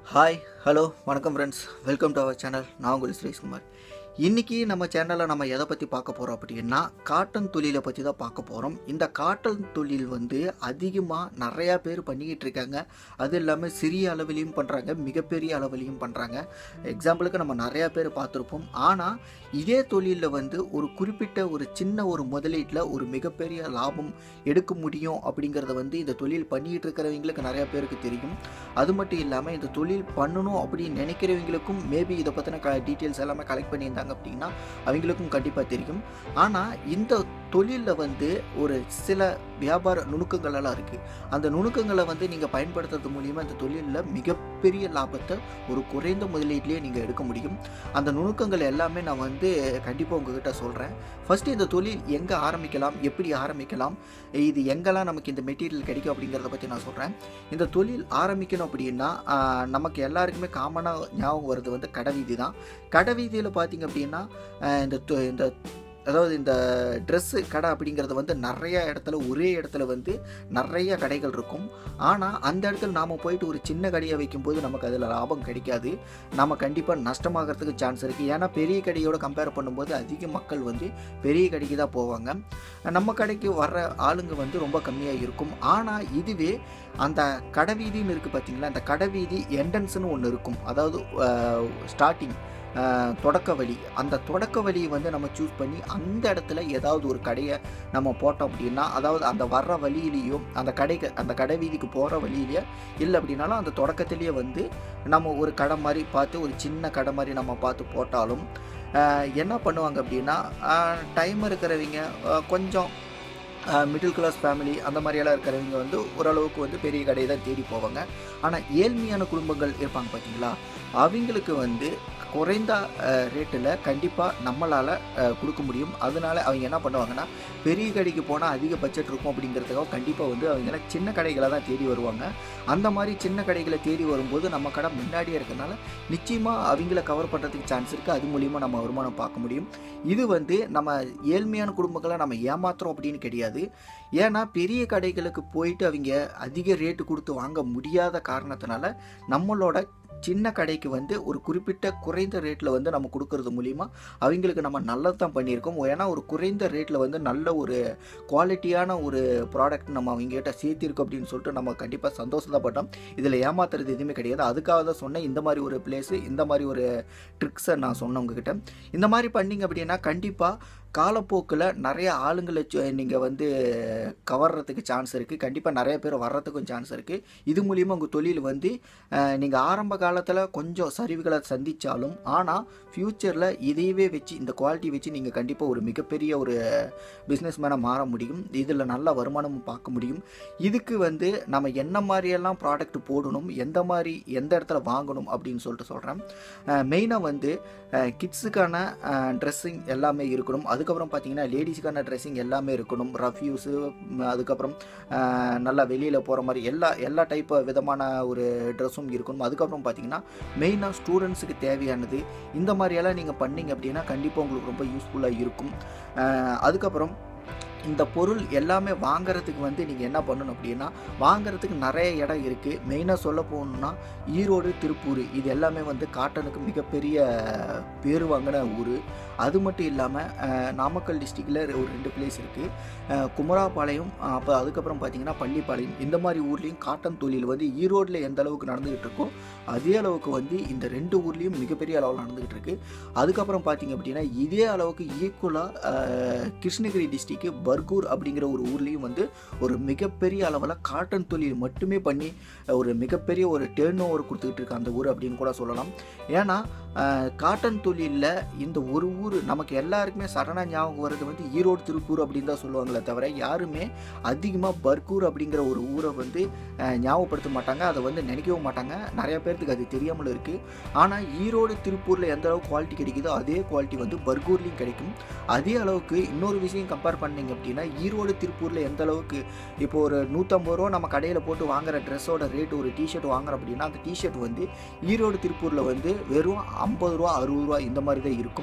hi hello வணக்கம் friends welcome to our channel நான் உங்கள் சுரேஷ்குமார் இன்றைக்கி நம்ம சேனலில் நம்ம எதை பற்றி பார்க்க போகிறோம் அப்படின்னா காட்டன் தொழிலை பற்றி தான் பார்க்க போகிறோம் இந்த காட்டன் தொழில் வந்து அதிகமாக நிறையா பேர் பண்ணிக்கிட்டு இருக்காங்க அது இல்லாமல் சிறிய அளவிலையும் பண்ணுறாங்க மிகப்பெரிய அளவிலையும் பண்ணுறாங்க எக்ஸாம்பிளுக்கு நம்ம நிறையா பேர் பார்த்துருப்போம் ஆனால் இதே தொழிலில் வந்து ஒரு குறிப்பிட்ட ஒரு சின்ன ஒரு முதலீட்டில் ஒரு மிகப்பெரிய லாபம் எடுக்க முடியும் அப்படிங்கிறத வந்து இந்த தொழில் பண்ணிக்கிட்டு இருக்கிறவங்களுக்கு நிறையா பேருக்கு தெரியும் அது மட்டும் இல்லாமல் இந்த தொழில் பண்ணணும் அப்படின்னு நினைக்கிறவங்களுக்கும் மேபி இதை பற்றின க டீட்டெயில்ஸ் எல்லாமே கலெக்ட் பண்ணியிருந்தாங்க அப்படின்னா அவங்களுக்கும் கண்டிப்பாக தெரியும் ஆனால் இந்த தொழிலில் வந்து ஒரு சில வியாபார நுணுக்கங்கள் எல்லாம் இருக்குது அந்த நுணுக்கங்களை வந்து நீங்கள் பயன்படுத்துறது மூலிமா இந்த தொழிலில் மிகப்பெரிய லாபத்தை ஒரு குறைந்த முதலீட்டிலேயே நீங்கள் எடுக்க முடியும் அந்த நுணுக்கங்கள் எல்லாமே நான் வந்து கண்டிப்பாக உங்ககிட்ட சொல்கிறேன் ஃபஸ்ட்டு இந்த தொழில் எங்கே ஆரம்பிக்கலாம் எப்படி ஆரம்பிக்கலாம் இது எங்கெல்லாம் நமக்கு இந்த மெட்டீரியல் கிடைக்கும் அப்படிங்கிறத பற்றி நான் சொல்கிறேன் இந்த தொழில் ஆரம்பிக்கணும் அப்படின்னா ஆஹ், நமக்கு எல்லாருக்குமே காமனாக ஞாபகம் வருது வந்து கடைவீதி தான் கடைவீதியில் பார்த்தீங்க அப்படின்னா ஆஹ், இந்த தொ- இந்த அதாவது இந்த ட்ரெஸ்ஸு கடை அப்படிங்கிறது வந்து நிறைய இடத்துல ஒரே இடத்துல வந்து நிறைய கடைகள் இருக்கும் ஆனால் அந்த இடத்துல நாம் போயிட்டு ஒரு சின்ன கடையை வைக்கும்போது நமக்கு அதில் லாபம் கிடைக்காது நம்ம கண்டிப்பாக நஷ்டமாகறதுக்கு சான்ஸ் இருக்குது ஏன்னா பெரிய கடையோட கம்பேர் பண்ணும்போது அதிக மக்கள் வந்து பெரிய கடைக்கு தான் போவாங்க நம்ம கடைக்கு வர்ற ஆளுங்க வந்து ரொம்ப கம்மியாக இருக்கும் ஆனால் இதுவே அந்த கடைவீதின்னு இருக்குது பார்த்தீங்களா அந்த கடைவீதி என்ட்ரன்ஸ்னு ஒன்று இருக்கும் அதாவது ஸ்டார்டிங் தொடக்க வழி அந்த தொடக்க வழியை வந்து நம்ம சூஸ் பண்ணி அந்த இடத்துல ஏதாவது ஒரு கடையை நம்ம போட்டோம் அப்படின்னா அதாவது அந்த வர்ற வழியிலேயோ அந்த கடைக்கு அந்த கடை வீதிக்கு போகிற வழியிலேயே இல்லை அப்படின்னாலும் அந்த தொடக்கத்திலேயே வந்து நம்ம ஒரு கடை மாதிரி பார்த்து ஒரு சின்ன கடை மாதிரி நம்ம பார்த்து போட்டாலும் ஆஹ், என்ன பண்ணுவாங்க அப்படின்னா டைம் இருக்கிறவங்க ஆஹ், கொஞ்சம் மிடில் கிளாஸ் ஃபேமிலி அந்த மாதிரியெல்லாம் இருக்கிறவங்க வந்து ஓரளவுக்கு வந்து பெரிய கடையை தான் தேடி போவாங்க ஆனால் ஏழ்மையான குடும்பங்கள் இருப்பாங்க பார்த்தீங்களா அவங்களுக்கு வந்து குறைந்த ரேட்டில் கண்டிப்பாக நம்மளால் கொடுக்க முடியும் அதனால அவங்க என்ன பண்ணுவாங்கன்னா பெரிய கடைக்கு போனால் அதிக பட்ஜெட் இருக்கும் அப்படிங்கிறதுக்காக கண்டிப்பாக வந்து அவங்க எல்லாம் சின்ன கடைகளை தான் தேடி வருவாங்க அந்த மாதிரி சின்ன கடைகளை தேடி வரும்போது நம்ம கடை முன்னாடியே இருக்கறனால நிச்சயமாக அவங்கள கவர் பண்ணுறதுக்கு சான்ஸ் இருக்குது அது மூலிமா நம்ம வருமானம் பார்க்க முடியும் இது வந்து நம்ம ஏழ்மையான குடும்பங்களை நம்ம ஏமாத்துறோம் அப்படின்னு கிடையாது ஏன்னா பெரிய கடைகளுக்கு போயிட்டு அவங்க அதிக ரேட்டு கொடுத்து வாங்க முடியாத காரணத்தினால நம்மளோட சின்ன கடைக்கு வந்து ஒரு குறிப்பிட்ட குறைந்த ரேட்டில் வந்து நம்ம கொடுக்கறது மூலிமா அவங்களுக்கு நம்ம நல்லது தான் பண்ணியிருக்கோம் ஏன்னா ஒரு குறைந்த ரேட்டில் வந்து நல்ல ஒரு குவாலிட்டியான ஒரு ப்ராடக்ட் நம்ம அவங்ககிட்ட சேர்த்திருக்கோம் அப்படின்னு சொல்லிட்டு நம்ம கண்டிப்பாக சந்தோஷப்பட்டோம் இதில் ஏமாத்துறது எதுவுமே கிடையாது அதுக்காக தான் சொன்னேன் இந்த மாதிரி ஒரு பிளேஸு இந்த மாதிரி ஒரு ட்ரிக்ஸை நான் சொன்னேன் உங்ககிட்ட இந்த மாதிரி பண்ணீங்க அப்படின்னா கண்டிப்பாக காலப்போக்கில் நிறைய ஆளுங்களை நீங்கள் வந்து கவர்றதுக்கு சான்ஸ் இருக்குது கண்டிப்பாக நிறைய பேர் வர்றதுக்கும் சான்ஸ் இருக்குது இது மூலிமா உங்கள் தொழில் வந்து நீங்கள் ஆரம்ப காலத்தில் கொஞ்சம் சரிவுகளை சந்தித்தாலும் ஆனால் ஃப்யூச்சரில் இதையவே வச்சு இந்த குவாலிட்டி வச்சு நீங்கள் கண்டிப்பாக ஒரு மிகப்பெரிய ஒரு பிஸ்னஸ் மேனாக மாற முடியும் இதில் நல்ல வருமானமும் பார்க்க முடியும் இதுக்கு வந்து நம்ம என்ன மாதிரியெல்லாம் ப்ராடக்ட் போடணும் எந்த மாதிரி எந்த இடத்துல வாங்கணும் அப்படின்னு சொல்லிட்டு சொல்கிறேன் மெயினாக வந்து கிட்ஸுக்கான ட்ரெஸ்ஸிங் எல்லாமே இருக்கணும் அதுக்கப்புறம் பார்த்தீங்கன்னா லேடிஸுக்கான ட்ரெஸ்ஸிங் எல்லாமே இருக்கணும் ரஃப்யூஸு அதுக்கப்புறம் அஹ், நல்லா வெளியில் போகிற மாதிரி எல்லா எல்லா டைப் விதமான ஒரு ட்ரெஸ்ஸும் இருக்கணும் அதுக்கப்புறம் பார்த்தீங்கன்னா மெயினாக ஸ்டூடெண்ட்ஸுக்கு தேவையானது இந்த மாதிரியெல்லாம் நீங்கள் பண்ணீங்க அப்படின்னா கண்டிப்பாக உங்களுக்கு ரொம்ப யூஸ்ஃபுல்லாக இருக்கும் அஹ், அதுக்கப்புறம் இந்த பொருள் எல்லாமே வாங்குறதுக்கு வந்து நீங்கள் என்ன பண்ணணும் அப்படின்னா வாங்குறதுக்கு நிறைய இடம் இருக்குது மெயினாக சொல்ல போகணுன்னா ஈரோடு திருப்பூர் இது எல்லாமே வந்து காட்டனுக்கு மிகப்பெரிய பேர் வாங்கின ஊர் அது மட்டும் இல்லாமல் நாமக்கல் டிஸ்ட்ரிக்டில் ஒரு ரெண்டு பிளேஸ் இருக்குது குமராபாளையம் அஹ், அப்போ அதுக்கப்புறம் பார்த்தீங்கன்னா பள்ளிப்பாளையம் இந்த மாதிரி ஊர்லேயும் காட்டன் தொழில் வந்து ஈரோட்டில் எந்த அளவுக்கு நடந்துகிட்டு இருக்கோ அதே அளவுக்கு வந்து இந்த ரெண்டு ஊர்லேயும் மிகப்பெரிய அளவில் நடந்துகிட்டு இருக்கு அதுக்கப்புறம் பார்த்தீங்க அப்படின்னா இதே அளவுக்கு ஈக்குவலாக கிருஷ்ணகிரி டிஸ்ட்ரிக்கு பர்கூர் அப்படிங்கிற ஒரு ஊர்லேயும் வந்து ஒரு மிகப்பெரிய அளவில் காட்டன் தொழில் மட்டுமே பண்ணி அஹ், ஒரு மிகப்பெரிய ஒரு டேர்ன் ஓவர் கொடுத்துக்கிட்டு இருக்கு அந்த ஊர் அப்படின்னு கூட சொல்லலாம் ஏன்னா அஹ், காட்டன் தொழிலில் இந்த ஒரு ஊர் நமக்கு எல்லாருக்குமே சடனாக ஞாபகம் வர்றது வந்து ஈரோடு திருப்பூர் அப்படின்னு தான் சொல்லுவாங்களே தவிர யாருமே அதிகமாக பர்கூர் அப்படிங்கிற ஒரு ஊரை வந்து அஹ், ஞாபகப்படுத்த மாட்டாங்க அதை வந்து நினைக்கவும் மாட்டாங்க நிறைய பேர்த்துக்கு அது தெரியாமல் இருக்குது ஆனால் ஈரோடு திருப்பூரில் எந்த அளவுக்கு குவாலிட்டி கிடைக்குதோ அதே குவாலிட்டி வந்து பர்கூர்லேயும் கிடைக்கும் அதே அளவுக்கு இன்னொரு விஷயம் கம்பேர் பண்ணீங்க அப்படின்னா ஈரோடு திருப்பூரில் எந்த அளவுக்கு இப்போ ஒரு நூற்றம்பது ரூபா நம்ம கடையில் போட்டு வாங்குற ட்ரெஸ்ஸோட ரேட் ஒரு டிஷர்ட் வாங்குறோம் அப்படின்னா அந்த டிஷர்ட் வந்து ஈரோடு திருப்பூரில் வந்து வெறும் ஐம்பது ரூபா அறுபது ரூபா இந்த மாதிரி தான் இருக்கும்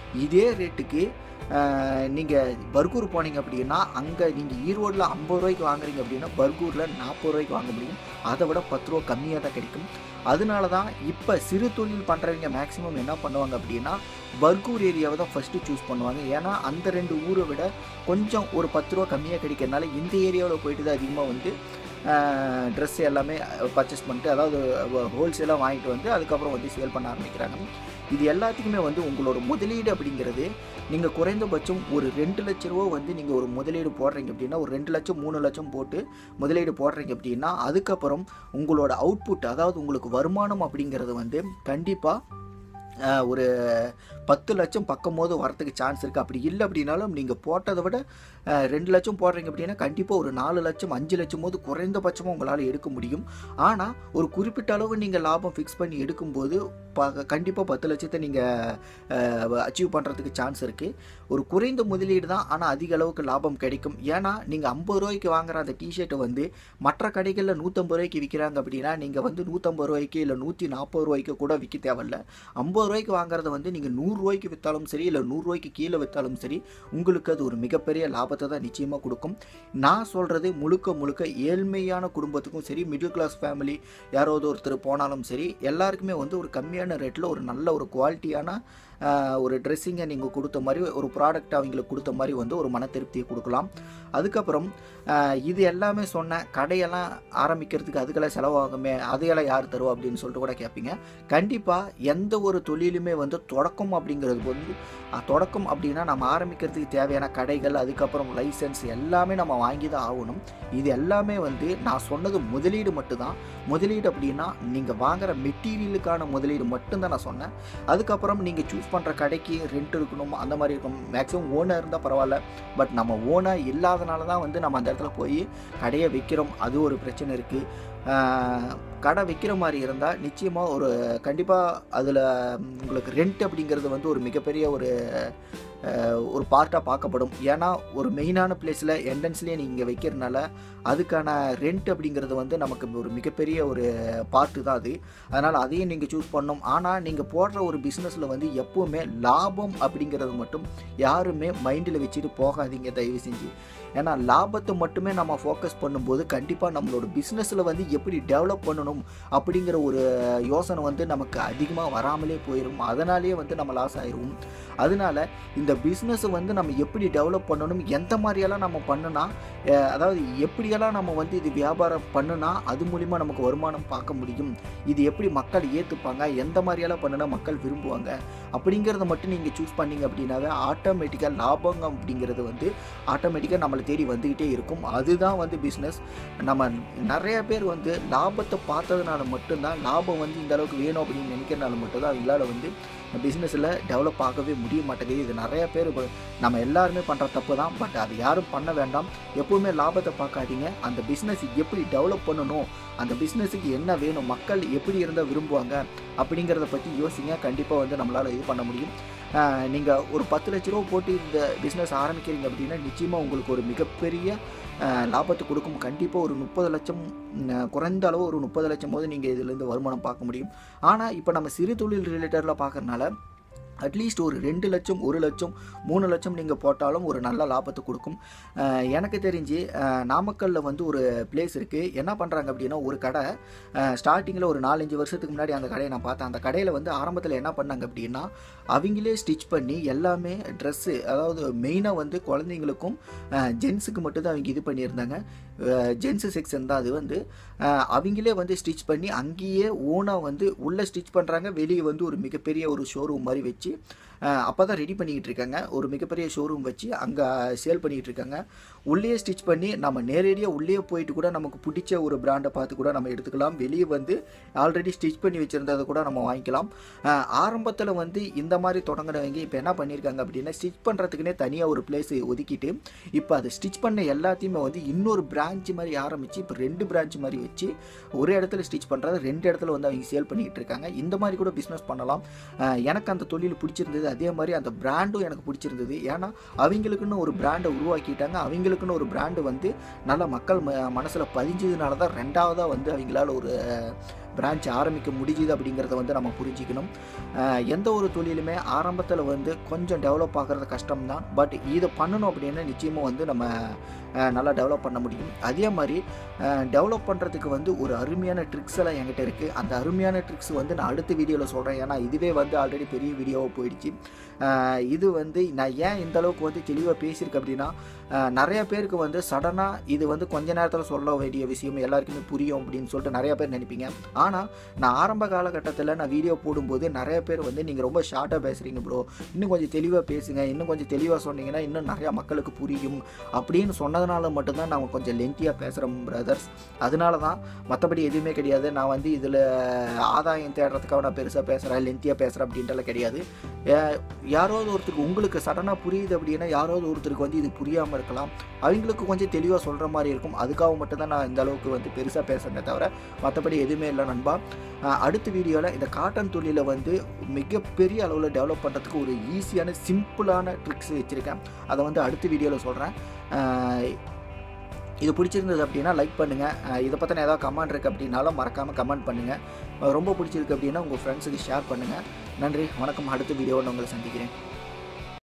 இதே ரேட்டுக்கு நீங்கள் பர்கூர் போனீங்க அப்படின்னா அங்கே நீங்கள் ஈரோடில் ஐம்பது ரூபாய்க்கு வாங்குறீங்க அப்படின்னா பர்கூரில் நாற்பது ரூபாய்க்கு வாங்க முடியும் அதை விட பத்து ரூபா கம்மியாக தான் கிடைக்கும் அதனால தான் இப்போ சிறு தொழில் பண்ணுறவங்க மேக்ஸிமம் என்ன பண்ணுவாங்க அப்படின்னா பர்கூர் ஏரியாவை தான் ஃபஸ்ட்டு சூஸ் பண்ணுவாங்க ஏன்னா அந்த ரெண்டு ஊரை விட கொஞ்சம் ஒரு பத்து ரூபா கம்மியாக கிடைக்கிறதுனால இந்த ஏரியாவில் போயிட்டு தான் அதிகமாக வந்து ட்ரெஸ் எல்லாமே பர்ச்சேஸ் பண்ணிட்டு அதாவது ஹோல்சேலாக வாங்கிட்டு வந்து அதுக்கப்புறம் வந்து சேல் பண்ண ஆரம்பிக்கிறாங்க இது எல்லாத்துக்குமே வந்து உங்களோட முதலீடு அப்படிங்கிறது நீங்கள் குறைந்தபட்சம் ஒரு ரெண்டு லட்ச ரூபா வந்து நீங்கள் ஒரு முதலீடு போடுறீங்க அப்படின்னா ஒரு ரெண்டு லட்சம் மூணு லட்சம் போட்டு முதலீடு போடுறீங்க அப்படின்னா அதுக்கப்புறம் உங்களோட அவுட்புட் அதாவது உங்களுக்கு வருமானம் அப்படிங்கிறது வந்து கண்டிப்பாக ஒரு பத்து லட்சம் பக்கம் போது வரத்துக்கு சான்ஸ் இருக்குது அப்படி இல்லை அப்படின்னாலும் நீங்கள் போட்டதை விட ரெண்டு லட்சம் போடுறீங்க அப்படின்னா கண்டிப்பாக ஒரு நாலு லட்சம் அஞ்சு லட்சம் போது குறைந்தபட்சமாக உங்களால் எடுக்க முடியும் ஆனால் ஒரு குறிப்பிட்ட அளவு நீங்கள் லாபம் ஃபிக்ஸ் பண்ணி எடுக்கும்போது ப கண்டிப்பாக பத்து லட்சத்தை நீங்கள் அச்சீவ் பண்ணுறதுக்கு சான்ஸ் இருக்குது ஒரு குறைந்த முதலீடு தான் ஆனால் அதிக அளவுக்கு லாபம் கிடைக்கும் ஏன்னா நீங்கள் ஐம்பது ரூபாய்க்கு வாங்குற அந்த டிஷர்ட்டை வந்து மற்ற கடைகளில் நூற்றம்பது ரூபாய்க்கு விற்கிறாங்க அப்படின்னா நீங்கள் வந்து நூற்றம்பது ரூபாய்க்கு இல்லை நூற்றி நாற்பது ரூபாய்க்கு கூட விற்க தேவையில்ல ஐம்பது ரூபாய்க்கு வாங்குறத வந்து நீங்கள் நூறுரூவாய்க்கு விற்றாலும் சரி இல்லை நூறுரூவாய்க்கு கீழே விற்றாலும் சரி உங்களுக்கு அது ஒரு மிகப்பெரிய லாபத்தை தான் நிச்சயமாக கொடுக்கும் நான் சொல்கிறது முழுக்க முழுக்க ஏழ்மையான குடும்பத்துக்கும் சரி மிடில் கிளாஸ் ஃபேமிலி யாராவது ஒருத்தர் போனாலும் சரி எல்லாருக்குமே வந்து ஒரு கம்மியான ரேட்டில் ஒரு நல்ல ஒரு குவாலிட்டியான ஒரு ட்ரெஸ்ஸிங்கை நீங்கள் கொடுத்த மாதிரி ஒரு ப்ராடக்ட் அவங்களுக்கு கொடுத்த மாதிரி வந்து ஒரு மன திருப்தியை கொடுக்கலாம் அதுக்கப்புறம் இது எல்லாமே சொன்ன கடையெல்லாம் ஆரம்பிக்கிறதுக்கு அதுக்கெல்லாம் செலவாகுமே அதையெல்லாம் யார் தருவா அப்படின்னு சொல்லிட்டு கூட கேட்பீங்க கண்டிப்பாக எந்த ஒரு தொழிலுமே வந்து தொடக்கம் அப்படிங்கிறது வந்து தொடக்கம் அப்படின்னா நம்ம ஆரம்பிக்கிறதுக்கு தேவையான கடைகள் அதுக்கப்புறம் லைசன்ஸ் எல்லாமே நம்ம வாங்கி தான் ஆகணும் இது எல்லாமே வந்து நான் சொன்னது முதலீடு மட்டும்தான் முதலீடு அப்படின்னா நீங்கள் வாங்குற மெட்டீரியலுக்கான முதலீடு மட்டும்தான் நான் சொன்னேன் அதுக்கப்புறம் நீங்கள் சூஸ் பண்ணுற கடைக்கு ரெண்ட் இருக்கணும் அந்த மாதிரி இருக்கும் மேக்ஸிமம் ஓனர் இருந்தால் பரவாயில்ல பட் நம்ம ஓனர் இல்லாதனால தான் வந்து நம்ம அந்த இடத்துல போய் கடையை வைக்கிறோம் அது ஒரு பிரச்சனை இருக்குது கடை வைக்கிற மாதிரி இருந்தால் நிச்சயமாக ஒரு கண்டிப்பாக அதில் உங்களுக்கு ரெண்ட் அப்படிங்கிறது வந்து ஒரு மிகப்பெரிய ஒரு ஒரு பார்ட்டாக பார்க்கப்படும் ஏன்னா ஒரு மெயினான பிளேஸில் என்ட்ரன்ஸ்லேயே நீங்கள் வைக்கிறதுனால அதுக்கான ரெண்ட் அப்படிங்கிறது வந்து நமக்கு ஒரு மிகப்பெரிய ஒரு பார்ட்டு தான் அது அதனால் அதையும் நீங்கள் சூஸ் பண்ணணும் ஆனால் நீங்கள் போடுற ஒரு பிஸ்னஸில் வந்து எப்போவுமே லாபம் அப்படிங்கிறது மட்டும் யாருமே மைண்டில் வச்சுட்டு போகாதீங்க தயவு செஞ்சு ஏன்னா லாபத்தை மட்டுமே நம்ம ஃபோக்கஸ் பண்ணும்போது கண்டிப்பாக நம்மளோட பிஸ்னஸில் வந்து எப்படி டெவலப் பண்ணணும் அப்படிங்கிற ஒரு யோசனை வந்து நமக்கு அதிகமாக வராமலே போயிடும் அதனாலேயே வந்து நம்ம லாஸ் ஆயிடுவோம் அதனால இந்த பிஸ்னஸை வந்து நம்ம எப்படி டெவலப் பண்ணணும் எந்த மாதிரியெல்லாம் நம்ம பண்ணுனா அதாவது எப்படியெல்லாம் நம்ம வந்து இது வியாபாரம் பண்ணுனா அது மூலிமா நமக்கு வருமானம் பார்க்க முடியும் இது எப்படி மக்கள் ஏற்றுப்பாங்க எந்த மாதிரியெல்லாம் பண்ணுனா மக்கள் விரும்புவாங்க அப்படிங்கிறத மட்டும் நீங்கள் சூஸ் பண்ணீங்க அப்படின்னாவே ஆட்டோமேட்டிக்காக லாபம் அப்படிங்கிறது வந்து ஆட்டோமேட்டிக்காக நம்மளை தேடி வந்துக்கிட்டே இருக்கும் அதுதான் வந்து பிஸ்னஸ் நம்ம நிறைய பேர் வந்து லாபத்தை பார்த்ததுனால மட்டும்தான் லாபம் வந்து இந்த அளவுக்கு வேணும் அப்படின்னு நினைக்கிறனால மட்டும்தான் அவங்களால வந்து பிஸ்னஸில் டெவலப் ஆகவே முடிய மாட்டேங்குது இது நிறைய பேர் நம்ம எல்லாருமே பண்ணுற தப்பு தான் பட் அது யாரும் பண்ண வேண்டாம் எப்போவுமே லாபத்தை பார்க்காதீங்க அந்த பிஸ்னஸ் எப்படி டெவலப் பண்ணணும் அந்த பிஸ்னஸுக்கு என்ன வேணும் மக்கள் எப்படி இருந்தால் விரும்புவாங்க அப்படிங்கிறத பற்றி யோசிங்க கண்டிப்பாக வந்து நம்மளால் இது பண்ண முடியும் நீங்கள் ஒரு பத்து லட்ச ரூபா போட்டு இந்த பிஸ்னஸ் ஆரம்பிக்கிறீங்க அப்படின்னா நிச்சயமாக உங்களுக்கு ஒரு மிகப்பெரிய லாபத்தை கொடுக்கும் கண்டிப்பாக ஒரு முப்பது லட்சம் குறைந்த அளவு ஒரு முப்பது லட்சம் போது நீங்கள் இதுலேருந்து வருமானம் பார்க்க முடியும் ஆனால் இப்போ நம்ம சிறு தொழில் ரிலேட்டடில் பார்க்கறனால அட்லீஸ்ட் ஒரு ரெண்டு லட்சம் ஒரு லட்சம் மூணு லட்சம் நீங்கள் போட்டாலும் ஒரு நல்ல லாபத்தை கொடுக்கும் எனக்கு தெரிஞ்சு நாமக்கல்லில் வந்து ஒரு பிளேஸ் இருக்குது என்ன பண்ணுறாங்க அப்படின்னா ஒரு கடை ஸ்டார்டிங்கில் ஒரு நாலஞ்சு வருஷத்துக்கு முன்னாடி அந்த கடையை நான் பார்த்தேன் அந்த கடையில் வந்து ஆரம்பத்தில் என்ன பண்ணாங்க அப்படின்னா அவங்களே ஸ்டிச் பண்ணி எல்லாமே ட்ரெஸ்ஸு அதாவது மெயினாக வந்து குழந்தைங்களுக்கும் ஜென்ஸுக்கு மட்டும்தான் அவங்க இது பண்ணியிருந்தாங்க ஜென்ஸு செக்ஷன் தான் அது வந்து அவங்களே வந்து ஸ்டிச் பண்ணி அங்கேயே ஓனாக வந்து உள்ளே ஸ்டிச் பண்ணுறாங்க வெளியே வந்து ஒரு மிகப்பெரிய ஒரு ஷோரூம் மாதிரி வச்சு அப்போ தான் ரெடி பண்ணிக்கிட்டு இருக்காங்க ஒரு மிகப்பெரிய ஷோரூம் வச்சு அங்கே சேல் பண்ணிக்கிட்டு இருக்காங்க உள்ளே ஸ்டிச் பண்ணி நம்ம நேரடியாக உள்ளே போயிட்டு கூட நமக்கு பிடிச்ச ஒரு பிராண்டை பார்த்து கூட நம்ம எடுத்துக்கலாம் வெளியே வந்து ஆல்ரெடி ஸ்டிச் பண்ணி வச்சுருந்ததை கூட நம்ம வாங்கிக்கலாம் ஆரம்பத்தில் வந்து இந்த மாதிரி தொடங்குறவங்க இப்போ என்ன பண்ணியிருக்காங்க அப்படின்னா ஸ்டிச் பண்ணுறதுக்குனே தனியாக ஒரு பிளேஸ் ஒதுக்கிட்டு இப்போ அதை ஸ்டிச் பண்ண எல்லாத்தையுமே வந்து இன்னொரு பிரான்ச் மாதிரி ஆரம்பித்து இப்போ ரெண்டு பிரான்ச் மாதிரி வச்சு ஒரு இடத்துல ஸ்டிச் பண்ணுறது ரெண்டு இடத்துல வந்து அவங்க சேல் பண்ணிக்கிட்டு இருக்காங்க இந்த மாதிரி கூட பிஸ்னஸ் பண்ணலாம் எனக்கு அந்த தொழில் பிடிச்சிருந்தது அதே மாதிரி அந்த பிராண்டும் எனக்கு பிடிச்சிருந்தது ஏன்னா அவங்களுக்குன்னு ஒரு பிராண்டை உருவாக்கிட்டாங்க அவங்களுக்குன்னு ஒரு பிராண்டு வந்து நல்ல மக்கள் ம மனசில் பதிஞ்சதுனால தான் ரெண்டாவதாக வந்து அவங்களால ஒரு பிரான்ச் ஆரம்பிக்க முடிஞ்சுது அப்படிங்கிறத வந்து நம்ம புரிஞ்சிக்கணும் அஹ் எந்த ஒரு தொழிலுமே ஆரம்பத்தில் வந்து கொஞ்சம் டெவலப் ஆகிறது கஷ்டம்தான் பட் இதை பண்ணணும் அப்படின்னா நிச்சயமாக வந்து நம்ம அஹ், நல்லா டெவலப் பண்ண முடியும் அதே மாதிரி டெவலப் பண்ணுறதுக்கு வந்து ஒரு அருமையான ட்ரிக்ஸ் எல்லாம் என்கிட்ட இருக்குது அந்த அருமையான ட்ரிக்ஸ் வந்து நான் அடுத்த வீடியோவில் சொல்கிறேன் ஏன்னா இதுவே வந்து ஆல்ரெடி பெரிய வீடியோவாக போயிடுச்சு அஹ், இது வந்து நான் ஏன் இந்த அளவுக்கு வந்து தெளிவாக பேசியிருக்கேன் அப்படின்னா அஹ், நிறைய பேருக்கு வந்து சடனாக இது வந்து கொஞ்ச நேரத்தில் சொல்ல வேண்டிய விஷயம் எல்லாருக்குமே புரியும் அப்படின்னு சொல்லிட்டு நிறைய பேர் நினைப்பீங்க ஆனால் நான் ஆரம்ப காலகட்டத்தில் நான் வீடியோ போடும்போது நிறைய பேர் வந்து நீங்கள் ரொம்ப ஷார்ட்டாக பேசுகிறீங்க ப்ரோ இன்னும் கொஞ்சம் தெளிவாக பேசுங்க இன்னும் கொஞ்சம் தெளிவாக சொன்னீங்கன்னா இன்னும் நிறையா மக்களுக்கு புரியும் அப்படின்னு சொன்னதுனால மட்டும்தான் நான் கொஞ்சம் லென்த்தியாக பேசுகிறேன் பிரதர்ஸ் அதனால தான் மற்றபடி எதுவுமே கிடையாது நான் வந்து இதில் ஆதாயம் தேடுறதுக்காக நான் பெருசாக பேசுகிறேன் லென்த்தியாக பேசுகிறேன் அப்படின்ட்டுலாம் கிடையாது ஏ- யாராவது ஒருத்தருக்கு உங்களுக்கு சடனாக புரியுது அப்படின்னா யாராவது ஒருத்தருக்கு வந்து இது புரியாமல் இருக்கலாம் அவங்களுக்கு கொஞ்சம் தெளிவாக சொல்கிற மாதிரி இருக்கும் அதுக்காக மட்டும்தான் நான் இந்த அளவுக்கு வந்து பெருசாக பேசுகிறேனே தவிர மற்றபடி எதுவுமே இல்லை நண்பா அஹ் அடுத்த வீடியோவில் இந்த காட்டன் தொழிலை வந்து மிகப்பெரிய அளவில் டெவலப் பண்ணுறதுக்கு ஒரு ஈஸியான சிம்பிளான ட்ரிக்ஸ் வச்சுருக்கேன் அதை வந்து அடுத்த வீடியோவில் சொல்கிறேன் இது பிடிச்சிருந்தது அப்படின்னா லைக் பண்ணுங்கள் இதை பற்றின ஏதாவது கமெண்ட் இருக்குது அப்படின்னாலும் மறக்காமல் கமெண்ட் பண்ணுங்கள் ரொம்ப பிடிச்சிருக்கு அப்படின்னா உங்கள் ஃப்ரெண்ட்ஸுக்கு ஷேர் பண்ணுங்கள் நன்றி வணக்கம் அடுத்த வீடியோவில் உங்களை சந்திக்கிறேன்